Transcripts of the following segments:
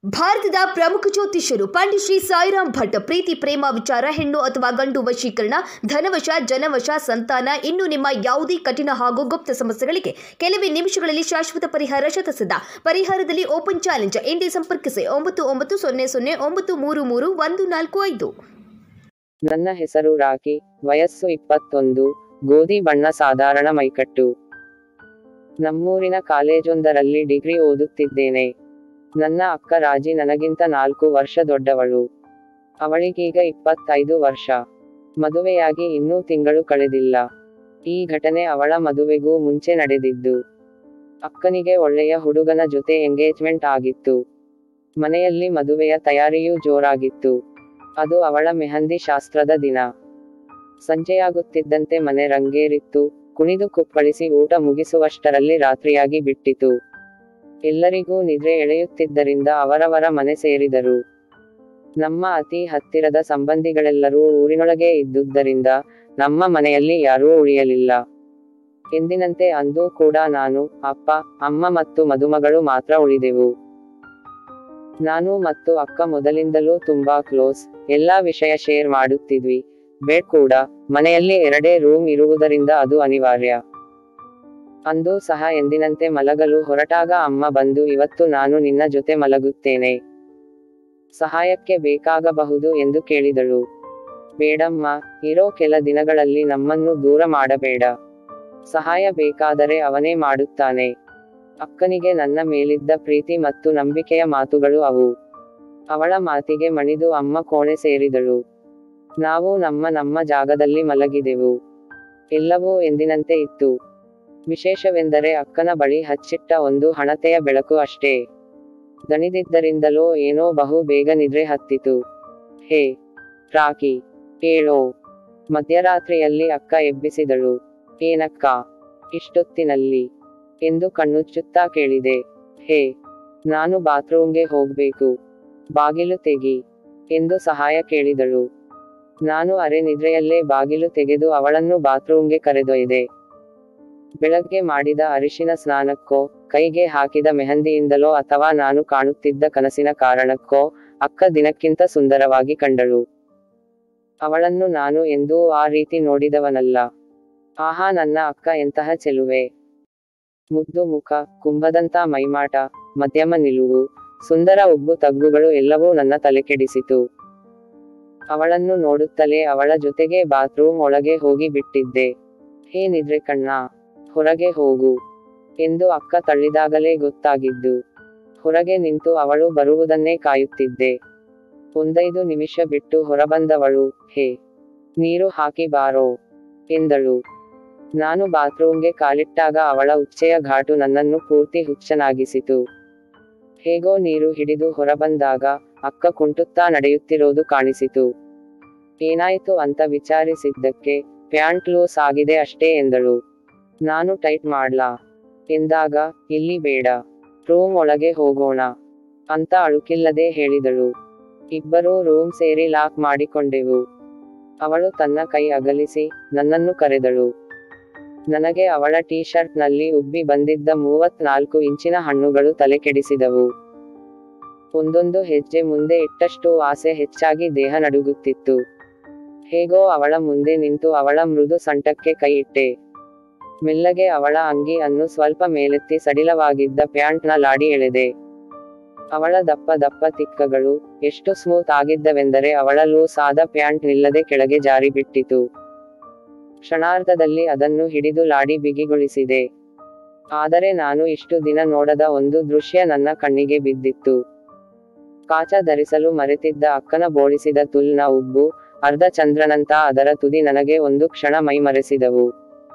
ಭಾರತದ ಪ್ರಮುಖ ಜ್ಯೋತಿಷ್ಯರು ಪಂಡಿತ್ ಶ್ರೀ ಸಾಯಿರಾಮ್ ಭಟ್ ಪ್ರೀತಿ ಪ್ರೇಮ ವಿಚಾರ ಹೆಣ್ಣು ಅಥವಾ ಗಂಡು ವಶೀಕರಣ ಧನವಶ ಜನವಶ ಸಂತಾನ ಇನ್ನು ನಿಮ್ಮ ಯಾವುದೇ ಕಠಿಣ ಹಾಗೂ ಗುಪ್ತ ಸಮಸ್ಯೆಗಳಿಗೆ ಕೆಲವೇ ನಿಮಿಷಗಳಲ್ಲಿ ಶಾಶ್ವತ ಪರಿಹಾರ ಶತಸಿದ್ಧ ಪರಿಹಾರದಲ್ಲಿ ಓಪನ್ ಚಾಲೆಂಜ್ ಇಂದೇ ಸಂಪರ್ಕಿಸಿ ಒಂಬತ್ತು ಒಂಬತ್ತು ಸೊನ್ನೆ ಸೊನ್ನೆ ಒಂಬತ್ತು ಮೂರು ಮೂರು ಒಂದು ನಾಲ್ಕು ಐದು ನನ್ನ ಹೆಸರು ರಾಕಿ ವಯಸ್ಸು ಇಪ್ಪತ್ತೊಂದು ಗೋಧಿ ಬಣ್ಣ ಸಾಧಾರಣ ಮೈಕಟ್ಟು ನಮ್ಮೂರಿನ ಕಾಲೇಜೊಂದರಲ್ಲಿ ಡಿಗ್ರಿ ಓದುತ್ತಿದ್ದೇನೆ ನನ್ನ ಅಕ್ಕ ರಾಜಿ ನನಗಿಂತ ನಾಲ್ಕು ವರ್ಷ ದೊಡ್ಡವಳು ಅವಳಿಗೀಗ ಇಪ್ಪತ್ತೈದು ವರ್ಷ ಮದುವೆಯಾಗಿ ಇನ್ನೂ ತಿಂಗಳು ಕಳೆದಿಲ್ಲ ಈ ಘಟನೆ ಅವಳ ಮದುವೆಗೂ ಮುಂಚೆ ನಡೆದಿದ್ದು ಅಕ್ಕನಿಗೆ ಒಳ್ಳೆಯ ಹುಡುಗನ ಜೊತೆ ಎಂಗೇಜ್ಮೆಂಟ್ ಆಗಿತ್ತು ಮನೆಯಲ್ಲಿ ಮದುವೆಯ ತಯಾರಿಯೂ ಜೋರಾಗಿತ್ತು ಅದು ಅವಳ ಮೆಹಂದಿ ಶಾಸ್ತ್ರದ ದಿನ ಸಂಜೆಯಾಗುತ್ತಿದ್ದಂತೆ ಮನೆ ರಂಗೇರಿತ್ತು ಕುಣಿದು ಕುಪ್ಪಳಿಸಿ ಊಟ ಮುಗಿಸುವಷ್ಟರಲ್ಲಿ ರಾತ್ರಿಯಾಗಿ ಬಿಟ್ಟಿತು ಎಲ್ಲರಿಗೂ ನಿದ್ರೆ ಎಳೆಯುತ್ತಿದ್ದರಿಂದ ಅವರವರ ಮನೆ ಸೇರಿದರು ನಮ್ಮ ಅತಿ ಹತ್ತಿರದ ಸಂಬಂಧಿಗಳೆಲ್ಲರೂ ಊರಿನೊಳಗೆ ಇದ್ದುದರಿಂದ ನಮ್ಮ ಮನೆಯಲ್ಲಿ ಯಾರೂ ಉಳಿಯಲಿಲ್ಲ ಎಂದಿನಂತೆ ಅಂದೂ ಕೂಡ ನಾನು ಅಪ್ಪ ಅಮ್ಮ ಮತ್ತು ಮದುಮಗಳು ಮಾತ್ರ ಉಳಿದೆವು ನಾನು ಮತ್ತು ಅಕ್ಕ ಮೊದಲಿಂದಲೂ ತುಂಬಾ ಕ್ಲೋಸ್ ಎಲ್ಲಾ ವಿಷಯ ಶೇರ್ ಮಾಡುತ್ತಿದ್ವಿ ಬೆಡ್ ಕೂಡ ಮನೆಯಲ್ಲಿ ಎರಡೇ ರೂಮ್ ಇರುವುದರಿಂದ ಅದು ಅನಿವಾರ್ಯ ಅಂದು ಸಹ ಎಂದಿನಂತೆ ಮಲಗಲು ಹೊರಟಾಗ ಅಮ್ಮ ಬಂದು ಇವತ್ತು ನಾನು ನಿನ್ನ ಜೊತೆ ಮಲಗುತ್ತೇನೆ ಸಹಾಯಕ್ಕೆ ಬೇಕಾಗಬಹುದು ಎಂದು ಕೇಳಿದಳು ಬೇಡಮ್ಮ ಇರೋ ಕೆಲ ದಿನಗಳಲ್ಲಿ ನಮ್ಮನ್ನು ದೂರ ಮಾಡಬೇಡ ಸಹಾಯ ಬೇಕಾದರೆ ಅವನೇ ಮಾಡುತ್ತಾನೆ ಅಕ್ಕನಿಗೆ ನನ್ನ ಮೇಲಿದ್ದ ಪ್ರೀತಿ ಮತ್ತು ನಂಬಿಕೆಯ ಮಾತುಗಳು ಅವು ಅವಳ ಮಾತಿಗೆ ಮಣಿದು ಅಮ್ಮ ಕೋಣೆ ಸೇರಿದಳು ನಾವು ನಮ್ಮ ನಮ್ಮ ಜಾಗದಲ್ಲಿ ಮಲಗಿದೆವು ಎಲ್ಲವೂ ಎಂದಿನಂತೆ ಇತ್ತು ವಿಶೇಷವೆಂದರೆ ಅಕ್ಕನ ಬಳಿ ಹಚ್ಚಿಟ್ಟ ಒಂದು ಹಣತೆಯ ಬೆಳಕು ಅಷ್ಟೇ ದಣಿದಿದ್ದರಿಂದಲೋ ಏನೋ ಬಹು ಬೇಗ ನಿದ್ರೆ ಹತ್ತಿತು ಹೇ ರಾಕಿ ಕೇಳೋ ಮಧ್ಯರಾತ್ರಿಯಲ್ಲಿ ಅಕ್ಕ ಎಬ್ಬಿಸಿದಳು ಏನಕ್ಕ ಇಷ್ಟೊತ್ತಿನಲ್ಲಿ ಎಂದು ಕಣ್ಣುಚ್ಚುತ್ತಾ ಕೇಳಿದೆ ಹೇ ನಾನು ಬಾತ್ರೂಮ್ಗೆ ಹೋಗ್ಬೇಕು ಬಾಗಿಲು ತೆಗಿ ಎಂದು ಸಹಾಯ ಕೇಳಿದಳು ನಾನು ಅರೆ ನಿದ್ರೆಯಲ್ಲೇ ಬಾಗಿಲು ತೆಗೆದು ಅವಳನ್ನು ಬಾತ್ರೂಮ್ಗೆ ಕರೆದೊಯ್ದೆ ಬೆಳಗ್ಗೆ ಮಾಡಿದ ಅರಿಶಿನ ಸ್ನಾನಕ್ಕೋ ಕೈಗೆ ಹಾಕಿದ ಮೆಹಂದಿಯಿಂದಲೋ ಅಥವಾ ನಾನು ಕಾಣುತ್ತಿದ್ದ ಕನಸಿನ ಕಾರಣಕ್ಕೋ ಅಕ್ಕ ದಿನಕ್ಕಿಂತ ಸುಂದರವಾಗಿ ಕಂಡಳು ಅವಳನ್ನು ನಾನು ಎಂದೂ ಆ ರೀತಿ ನೋಡಿದವನಲ್ಲ ಆಹಾ ನನ್ನ ಅಕ್ಕ ಎಂತಹ ಚೆಲುವೆ ಮುದ್ದು ಮುಖ ಕುಂಭದಂತ ಮೈಮಾಟ ಮಧ್ಯಮ ನಿಲುವು ಸುಂದರ ಉಬ್ಬು ತಗ್ಗುಗಳು ಎಲ್ಲವೂ ನನ್ನ ತಲೆ ಕೆಡಿಸಿತು ಅವಳನ್ನು ನೋಡುತ್ತಲೇ ಅವಳ ಜೊತೆಗೆ ಬಾತ್ರೂಮ್ ಒಳಗೆ ಹೋಗಿ ಬಿಟ್ಟಿದ್ದೆ ಹೇ ನಿದ್ರೆ ಕಣ್ಣ ಹೊರಗೆ ಹೋಗು ಎಂದು ಅಕ್ಕ ತಳ್ಳಿದಾಗಲೇ ಗೊತ್ತಾಗಿದ್ದು ಹೊರಗೆ ನಿಂತು ಅವಳು ಬರುವುದನ್ನೇ ಕಾಯುತ್ತಿದ್ದೆ ಒಂದೈದು ನಿಮಿಷ ಬಿಟ್ಟು ಹೊರಬಂದವಳು ಹೇ ನೀರು ಹಾಕಿ ಬಾರೋ ಎಂದಳು ನಾನು ಬಾತ್ರೂಮ್ಗೆ ಕಾಲಿಟ್ಟಾಗ ಅವಳ ಉಚ್ಚೆಯ ಘಾಟು ನನ್ನನ್ನು ಪೂರ್ತಿ ಹುಚ್ಚನಾಗಿಸಿತು ಹೇಗೋ ನೀರು ಹಿಡಿದು ಹೊರಬಂದಾಗ ಅಕ್ಕ ಕುಂಟುತ್ತಾ ನಡೆಯುತ್ತಿರೋದು ಕಾಣಿಸಿತು ಏನಾಯ್ತು ಅಂತ ವಿಚಾರಿಸಿದ್ದಕ್ಕೆ ಪ್ಯಾಂಟ್ ಲೂಸ್ ಆಗಿದೆ ಅಷ್ಟೇ ಎಂದಳು ನಾನು ಟೈಟ್ ಮಾಡ್ಲಾ ಎಂದಾಗ ಇಲ್ಲಿ ಬೇಡ ರೂಮ್ ಒಳಗೆ ಹೋಗೋಣ ಅಂತ ಅಳುಕಿಲ್ಲದೆ ಹೇಳಿದಳು ಇಬ್ಬರೂ ರೂಮ್ ಸೇರಿ ಲಾಕ್ ಮಾಡಿಕೊಂಡೆವು ಅವಳು ತನ್ನ ಕೈ ಅಗಲಿಸಿ ನನ್ನನ್ನು ಕರೆದಳು ನನಗೆ ಅವಳ ಟೀ ಶರ್ಟ್ ನಲ್ಲಿ ಉಬ್ಬಿ ಬಂದಿದ್ದ ಮೂವತ್ನಾಲ್ಕು ಇಂಚಿನ ಹಣ್ಣುಗಳು ತಲೆ ಕೆಡಿಸಿದವು ಒಂದೊಂದು ಹೆಜ್ಜೆ ಮುಂದೆ ಇಟ್ಟಷ್ಟು ಆಸೆ ಹೆಚ್ಚಾಗಿ ದೇಹ ನಡುಗುತ್ತಿತ್ತು ಹೇಗೋ ಅವಳ ಮುಂದೆ ನಿಂತು ಅವಳ ಮೃದು ಸಂಟಕ್ಕೆ ಕೈ ಇಟ್ಟೆ ಮೆಲ್ಲಗೆ ಅವಳ ಅಂಗಿ ಅನ್ನು ಸ್ವಲ್ಪ ಮೇಲೆತ್ತಿ ಸಡಿಲವಾಗಿದ್ದ ಪ್ಯಾಂಟ್ನ ಲಾಡಿ ಎಳೆದೆ ಅವಳ ದಪ್ಪ ದಪ್ಪ ತಿಕ್ಕಗಳು ಎಷ್ಟು ಸ್ಮೂತ್ ಆಗಿದ್ದವೆಂದರೆ ಅವಳ ಲೂಸ್ ಆದ ಪ್ಯಾಂಟ್ ನಿಲ್ಲದೆ ಕೆಳಗೆ ಜಾರಿ ಬಿಟ್ಟಿತು ಕ್ಷಣಾರ್ಧದಲ್ಲಿ ಅದನ್ನು ಹಿಡಿದು ಲಾಡಿ ಬಿಗಿಗೊಳಿಸಿದೆ ಆದರೆ ನಾನು ಇಷ್ಟು ದಿನ ನೋಡದ ಒಂದು ದೃಶ್ಯ ನನ್ನ ಕಣ್ಣಿಗೆ ಬಿದ್ದಿತ್ತು ಕಾಚ ಧರಿಸಲು ಮರೆತಿದ್ದ ಅಕ್ಕನ ಬೋಳಿಸಿದ ತುಲ್ನ ಉಬ್ಬು ಅರ್ಧ ಚಂದ್ರನಂತ ಅದರ ತುದಿ ನನಗೆ ಒಂದು ಕ್ಷಣ ಮೈಮರೆಸಿದವು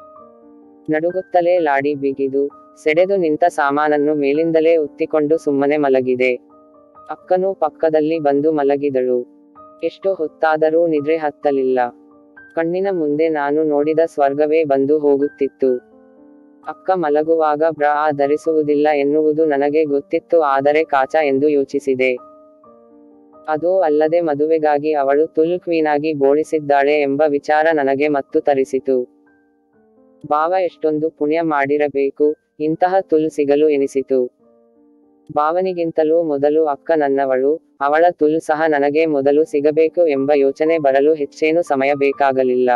ನಡುಗುತ್ತಲೇ ಲಾಡಿ ಬಿಗಿದು ಸೆಡೆದು ನಿಂತ ಸಾಮಾನನ್ನು ಮೇಲಿಂದಲೇ ಉತ್ತಿಕೊಂಡು ಸುಮ್ಮನೆ ಮಲಗಿದೆ ಅಕ್ಕನೂ ಪಕ್ಕದಲ್ಲಿ ಬಂದು ಮಲಗಿದಳು ಎಷ್ಟು ಹೊತ್ತಾದರೂ ನಿದ್ರೆ ಹತ್ತಲಿಲ್ಲ ಕಣ್ಣಿನ ಮುಂದೆ ನಾನು ನೋಡಿದ ಸ್ವರ್ಗವೇ ಬಂದು ಹೋಗುತ್ತಿತ್ತು ಅಕ್ಕ ಮಲಗುವಾಗ ಬ್ರಾ ಧರಿಸುವುದಿಲ್ಲ ಎನ್ನುವುದು ನನಗೆ ಗೊತ್ತಿತ್ತು ಆದರೆ ಕಾಚ ಎಂದು ಯೋಚಿಸಿದೆ ಅದೂ ಅಲ್ಲದೆ ಮದುವೆಗಾಗಿ ಅವಳು ತುಲ್ ಕ್ವೀನಾಗಿ ಬೋಳಿಸಿದ್ದಾಳೆ ಎಂಬ ವಿಚಾರ ನನಗೆ ಮತ್ತು ತರಿಸಿತು ಭಾವ ಎಷ್ಟೊಂದು ಪುಣ್ಯ ಮಾಡಿರಬೇಕು ಇಂತಹ ತುಲ್ ಸಿಗಲು ಎನಿಸಿತು ಭಾವನಿಗಿಂತಲೂ ಮೊದಲು ಅಕ್ಕ ನನ್ನವಳು ಅವಳ ತುಲ್ ಸಹ ನನಗೆ ಮೊದಲು ಸಿಗಬೇಕು ಎಂಬ ಯೋಚನೆ ಬರಲು ಹೆಚ್ಚೇನು ಸಮಯ ಬೇಕಾಗಲಿಲ್ಲ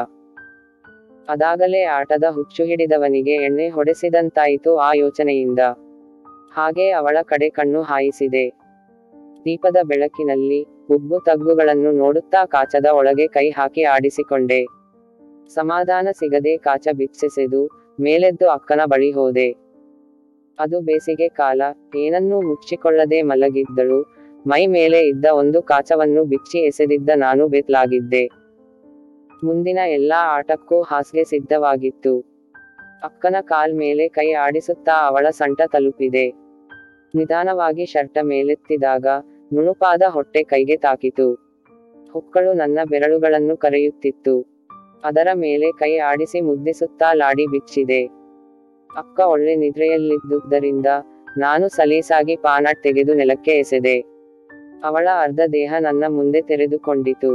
ಅದಾಗಲೇ ಆಟದ ಹುಚ್ಚು ಹಿಡಿದವನಿಗೆ ಎಣ್ಣೆ ಹೊಡೆಸಿದಂತಾಯಿತು ಆ ಯೋಚನೆಯಿಂದ ಹಾಗೆ ಅವಳ ಕಡೆ ಕಣ್ಣು ಹಾಯಿಸಿದೆ ದೀಪದ ಬೆಳಕಿನಲ್ಲಿ ಉಬ್ಬು ತಗ್ಗುಗಳನ್ನು ನೋಡುತ್ತಾ ಕಾಚದ ಒಳಗೆ ಕೈ ಹಾಕಿ ಆಡಿಸಿಕೊಂಡೆ ಸಮಾಧಾನ ಸಿಗದೆ ಕಾಚ ಬಿಚ್ಚಿಸೆದು ಮೇಲೆದ್ದು ಅಕ್ಕನ ಬಳಿ ಹೋದೆ ಅದು ಬೇಸಿಗೆ ಕಾಲ ಏನನ್ನೂ ಮುಚ್ಚಿಕೊಳ್ಳದೆ ಮಲಗಿದ್ದಳು ಮೈ ಮೇಲೆ ಇದ್ದ ಒಂದು ಕಾಚವನ್ನು ಬಿಚ್ಚಿ ಎಸೆದಿದ್ದ ನಾನು ಬೆತ್ಲಾಗಿದ್ದೆ ಮುಂದಿನ ಎಲ್ಲಾ ಆಟಕ್ಕೂ ಹಾಸ್ಗೆ ಸಿದ್ಧವಾಗಿತ್ತು ಅಕ್ಕನ ಕಾಲ್ ಮೇಲೆ ಕೈ ಆಡಿಸುತ್ತಾ ಅವಳ ಸಂಟ ತಲುಪಿದೆ ನಿಧಾನವಾಗಿ ಶರ್ಟ ಮೇಲೆತ್ತಿದಾಗ ನುಣುಪಾದ ಹೊಟ್ಟೆ ಕೈಗೆ ತಾಕಿತು ಹೊಕ್ಕಳು ನನ್ನ ಬೆರಳುಗಳನ್ನು ಕರೆಯುತ್ತಿತ್ತು ಅದರ ಮೇಲೆ ಕೈ ಆಡಿಸಿ ಮುದ್ದಿಸುತ್ತಾ ಲಾಡಿ ಬಿಚ್ಚಿದೆ ಅಕ್ಕ ಒಳ್ಳೆ ನಿದ್ರೆಯಲ್ಲಿದ್ದುದರಿಂದ ನಾನು ಸಲೀಸಾಗಿ ಪಾನಟ್ ತೆಗೆದು ನೆಲಕ್ಕೆ ಎಸೆದೆ ಅವಳ ಅರ್ಧ ದೇಹ ನನ್ನ ಮುಂದೆ ತೆರೆದುಕೊಂಡಿತು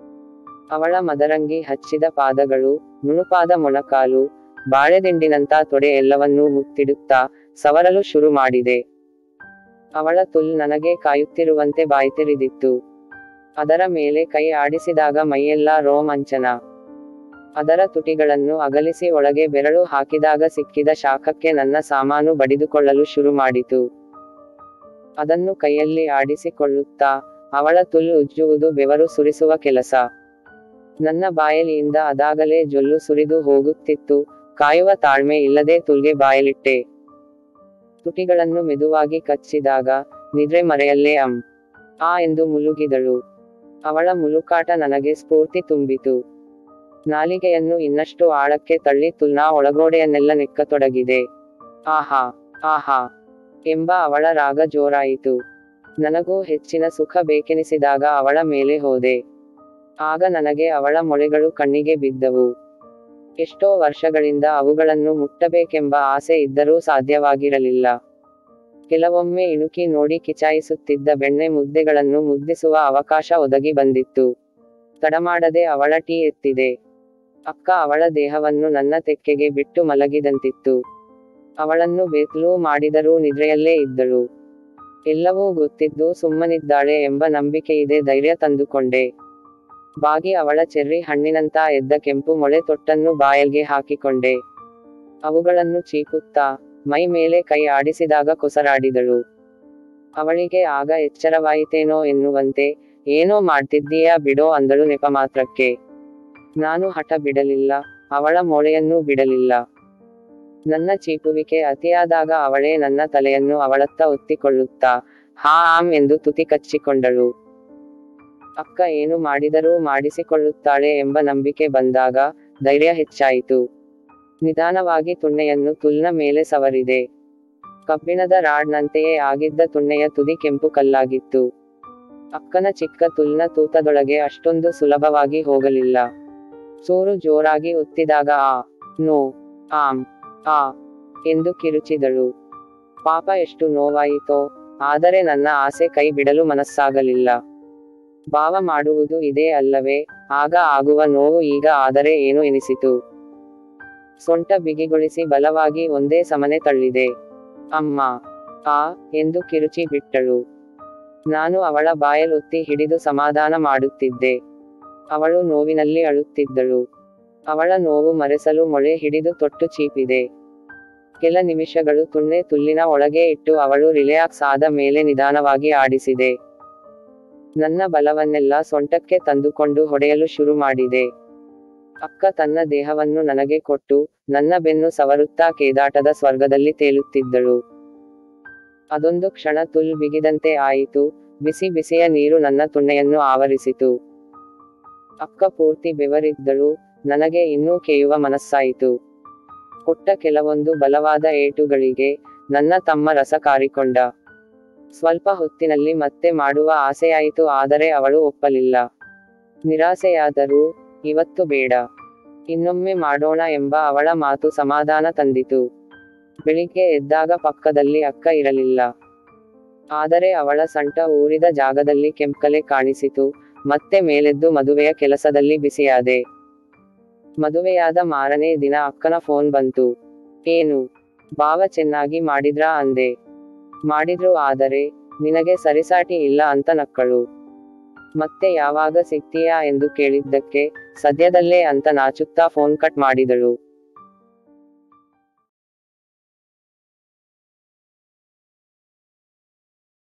ಅವಳ ಮದರಂಗಿ ಹಚ್ಚಿದ ಪಾದಗಳು ನುಣುಪಾದ ಮೊಣಕಾಲು ಬಾಳೆದಿಂಡಿನಂತ ತೊಡೆ ಎಲ್ಲವನ್ನೂ ಮುತ್ತಿಡುತ್ತಾ ಸವರಲು ಶುರು ಮಾಡಿದೆ ಅವಳ ತುಲ್ ನನಗೆ ಕಾಯುತ್ತಿರುವಂತೆ ಬಾಯ್ತೆರೆದಿತ್ತು ಅದರ ಮೇಲೆ ಕೈ ಆಡಿಸಿದಾಗ ಮೈಯೆಲ್ಲ ರೋಮಾಂಚನ ಅದರ ತುಟಿಗಳನ್ನು ಅಗಲಿಸಿ ಒಳಗೆ ಬೆರಳು ಹಾಕಿದಾಗ ಸಿಕ್ಕಿದ ಶಾಖಕ್ಕೆ ನನ್ನ ಸಾಮಾನು ಬಡಿದುಕೊಳ್ಳಲು ಶುರು ಮಾಡಿತು ಅದನ್ನು ಕೈಯಲ್ಲಿ ಆಡಿಸಿಕೊಳ್ಳುತ್ತಾ ಅವಳ ತುಲ್ ಉಜ್ಜುವುದು ಬೆವರು ಸುರಿಸುವ ಕೆಲಸ ನನ್ನ ಬಾಯಲಿಯಿಂದ ಅದಾಗಲೇ ಜೊಲ್ಲು ಸುರಿದು ಹೋಗುತ್ತಿತ್ತು ಕಾಯುವ ತಾಳ್ಮೆ ಇಲ್ಲದೆ ತುಲ್ಗೆ ಬಾಯಲಿಟ್ಟೆ ತುಟಿಗಳನ್ನು ಮೆದುವಾಗಿ ಕಚ್ಚಿದಾಗ ನಿದ್ರೆ ಮರೆಯಲ್ಲೇ ಅಂ ಆ ಎಂದು ಮುಲುಗಿದಳು ಅವಳ ಮುಲುಕಾಟ ನನಗೆ ಸ್ಫೂರ್ತಿ ತುಂಬಿತು ನಾಲಿಗೆಯನ್ನು ಇನ್ನಷ್ಟು ಆಳಕ್ಕೆ ತಳ್ಳಿ ತುಲ್ನಾ ಒಳಗೋಡೆಯನ್ನೆಲ್ಲ ನೆಕ್ಕತೊಡಗಿದೆ ಆಹಾ ಆಹಾ ಎಂಬ ಅವಳ ರಾಗ ಜೋರಾಯಿತು ನನಗೂ ಹೆಚ್ಚಿನ ಸುಖ ಬೇಕೆನಿಸಿದಾಗ ಅವಳ ಮೇಲೆ ಹೋದೆ ಆಗ ನನಗೆ ಅವಳ ಮೊಳೆಗಳು ಕಣ್ಣಿಗೆ ಬಿದ್ದವು ಎಷ್ಟೋ ವರ್ಷಗಳಿಂದ ಅವುಗಳನ್ನು ಮುಟ್ಟಬೇಕೆಂಬ ಆಸೆ ಇದ್ದರೂ ಸಾಧ್ಯವಾಗಿರಲಿಲ್ಲ ಕೆಲವೊಮ್ಮೆ ಇಣುಕಿ ನೋಡಿ ಕಿಚಾಯಿಸುತ್ತಿದ್ದ ಬೆಣ್ಣೆ ಮುದ್ದೆಗಳನ್ನು ಮುದ್ದಿಸುವ ಅವಕಾಶ ಒದಗಿ ಬಂದಿತ್ತು ತಡಮಾಡದೆ ಅವಳ ಟೀ ಎತ್ತಿದೆ ಅಕ್ಕ ಅವಳ ದೇಹವನ್ನು ನನ್ನ ತೆಕ್ಕೆಗೆ ಬಿಟ್ಟು ಮಲಗಿದಂತಿತ್ತು ಅವಳನ್ನು ಬೇತ್ಲೂ ಮಾಡಿದರೂ ನಿದ್ರೆಯಲ್ಲೇ ಇದ್ದಳು ಎಲ್ಲವೂ ಗೊತ್ತಿದ್ದು ಸುಮ್ಮನಿದ್ದಾಳೆ ಎಂಬ ನಂಬಿಕೆಯಿದೆ ಧೈರ್ಯ ತಂದುಕೊಂಡೆ ಬಾಗಿ ಅವಳ ಚೆರ್ರಿ ಹಣ್ಣಿನಂತ ಎದ್ದ ಕೆಂಪು ಮೊಳೆ ತೊಟ್ಟನ್ನು ಬಾಯಲ್ಗೆ ಹಾಕಿಕೊಂಡೆ ಅವುಗಳನ್ನು ಚೀಪುತ್ತಾ ಮೈ ಮೇಲೆ ಕೈ ಆಡಿಸಿದಾಗ ಕೊಸರಾಡಿದಳು ಅವಳಿಗೆ ಆಗ ಎಚ್ಚರವಾಯಿತೇನೋ ಎನ್ನುವಂತೆ ಏನೋ ಮಾಡ್ತಿದ್ದೀಯಾ ಬಿಡೋ ಅಂದಳು ನೆಪ ಮಾತ್ರಕ್ಕೆ ನಾನು ಹಠ ಬಿಡಲಿಲ್ಲ ಅವಳ ಮೊಳೆಯನ್ನೂ ಬಿಡಲಿಲ್ಲ ನನ್ನ ಚೀಪುವಿಕೆ ಅತಿಯಾದಾಗ ಅವಳೇ ನನ್ನ ತಲೆಯನ್ನು ಅವಳತ್ತ ಒತ್ತಿಕೊಳ್ಳುತ್ತಾ ಹಾ ಆಮ್ ಎಂದು ತುತಿ ಕಚ್ಚಿಕೊಂಡಳು ಅಕ್ಕ ಏನು ಮಾಡಿದರೂ ಮಾಡಿಸಿಕೊಳ್ಳುತ್ತಾಳೆ ಎಂಬ ನಂಬಿಕೆ ಬಂದಾಗ ಧೈರ್ಯ ಹೆಚ್ಚಾಯಿತು ನಿಧಾನವಾಗಿ ತುಣ್ಣೆಯನ್ನು ತುಲ್ನ ಮೇಲೆ ಸವರಿದೆ ಕಬ್ಬಿಣದ ರಾಡ್ನಂತೆಯೇ ಆಗಿದ್ದ ತುಣ್ಣೆಯ ತುದಿ ಕೆಂಪು ಕಲ್ಲಾಗಿತ್ತು ಅಕ್ಕನ ಚಿಕ್ಕ ತುಲ್ನ ತೂತದೊಳಗೆ ಅಷ್ಟೊಂದು ಸುಲಭವಾಗಿ ಹೋಗಲಿಲ್ಲ ಚೂರು ಜೋರಾಗಿ ಒತ್ತಿದಾಗ ಆ ನೋ ಆಮ್ ಆ ಎಂದು ಕಿರುಚಿದಳು ಪಾಪ ಎಷ್ಟು ನೋವಾಯಿತೋ ಆದರೆ ನನ್ನ ಆಸೆ ಕೈ ಬಿಡಲು ಮನಸ್ಸಾಗಲಿಲ್ಲ ಭಾವ ಮಾಡುವುದು ಇದೇ ಅಲ್ಲವೇ ಆಗ ಆಗುವ ನೋವು ಈಗ ಆದರೆ ಏನು ಎನಿಸಿತು ಸೊಂಟ ಬಿಗಿಗೊಳಿಸಿ ಬಲವಾಗಿ ಒಂದೇ ಸಮನೆ ತಳ್ಳಿದೆ ಅಮ್ಮ ಆ ಎಂದು ಕಿರುಚಿ ಬಿಟ್ಟಳು ನಾನು ಅವಳ ಬಾಯಲೊತ್ತಿ ಹಿಡಿದು ಸಮಾಧಾನ ಮಾಡುತ್ತಿದ್ದೆ ಅವಳು ನೋವಿನಲ್ಲಿ ಅಳುತ್ತಿದ್ದಳು ಅವಳ ನೋವು ಮರೆಸಲು ಮೊಳೆ ಹಿಡಿದು ತೊಟ್ಟು ಚೀಪಿದೆ ಕೆಲ ನಿಮಿಷಗಳು ತುಣ್ಣೆ ತುಲ್ಲಿನ ಒಳಗೆ ಇಟ್ಟು ಅವಳು ರಿಲ್ಯಾಕ್ಸ್ ಆದ ಮೇಲೆ ನಿಧಾನವಾಗಿ ಆಡಿಸಿದೆ ನನ್ನ ಬಲವನ್ನೆಲ್ಲ ಸೊಂಟಕ್ಕೆ ತಂದುಕೊಂಡು ಹೊಡೆಯಲು ಶುರು ಮಾಡಿದೆ ಅಕ್ಕ ತನ್ನ ದೇಹವನ್ನು ನನಗೆ ಕೊಟ್ಟು ನನ್ನ ಬೆನ್ನು ಸವರುತ್ತಾ ಕೇದಾಟದ ಸ್ವರ್ಗದಲ್ಲಿ ತೇಲುತ್ತಿದ್ದಳು ಅದೊಂದು ಕ್ಷಣ ತುಲ್ ಬಿಗಿದಂತೆ ಆಯಿತು ಬಿಸಿ ಬಿಸಿಯ ನೀರು ನನ್ನ ತುಣ್ಣೆಯನ್ನು ಆವರಿಸಿತು ಅಕ್ಕ ಪೂರ್ತಿ ಬೆವರಿದ್ದಳು ನನಗೆ ಇನ್ನೂ ಕೇಯುವ ಮನಸ್ಸಾಯಿತು ಕೊಟ್ಟ ಕೆಲವೊಂದು ಬಲವಾದ ಏಟುಗಳಿಗೆ ನನ್ನ ತಮ್ಮ ರಸ ಕಾರಿಕೊಂಡ ಸ್ವಲ್ಪ ಹೊತ್ತಿನಲ್ಲಿ ಮತ್ತೆ ಮಾಡುವ ಆಸೆಯಾಯಿತು ಆದರೆ ಅವಳು ಒಪ್ಪಲಿಲ್ಲ ನಿರಾಸೆಯಾದರೂ ಇವತ್ತು ಬೇಡ ಇನ್ನೊಮ್ಮೆ ಮಾಡೋಣ ಎಂಬ ಅವಳ ಮಾತು ಸಮಾಧಾನ ತಂದಿತು ಬೆಳಿಗ್ಗೆ ಎದ್ದಾಗ ಪಕ್ಕದಲ್ಲಿ ಅಕ್ಕ ಇರಲಿಲ್ಲ ಆದರೆ ಅವಳ ಸಂಟ ಊರಿದ ಜಾಗದಲ್ಲಿ ಕೆಂಪಲೆ ಕಾಣಿಸಿತು ಮತ್ತೆ ಮೇಲೆದ್ದು ಮದುವೆಯ ಕೆಲಸದಲ್ಲಿ ಬಿಸಿಯಾದೆ ಮದುವೆಯಾದ ಮಾರನೇ ದಿನ ಅಕ್ಕನ ಫೋನ್ ಬಂತು ಏನು ಬಾವ ಚೆನ್ನಾಗಿ ಮಾಡಿದ್ರಾ ಅಂದೆ ಮಾಡಿದ್ರು ಆದರೆ ನಿನಗೆ ಸರಿಸಾಟಿ ಇಲ್ಲ ಅಂತ ನಕ್ಕಳು ಮತ್ತೆ ಯಾವಾಗ ಸಿಗ್ತೀಯಾ ಎಂದು ಕೇಳಿದ್ದಕ್ಕೆ ಸದ್ಯದಲ್ಲೇ ಅಂತ ನಾಚುತ್ತಾ ಫೋನ್ ಕಟ್ ಮಾಡಿದಳು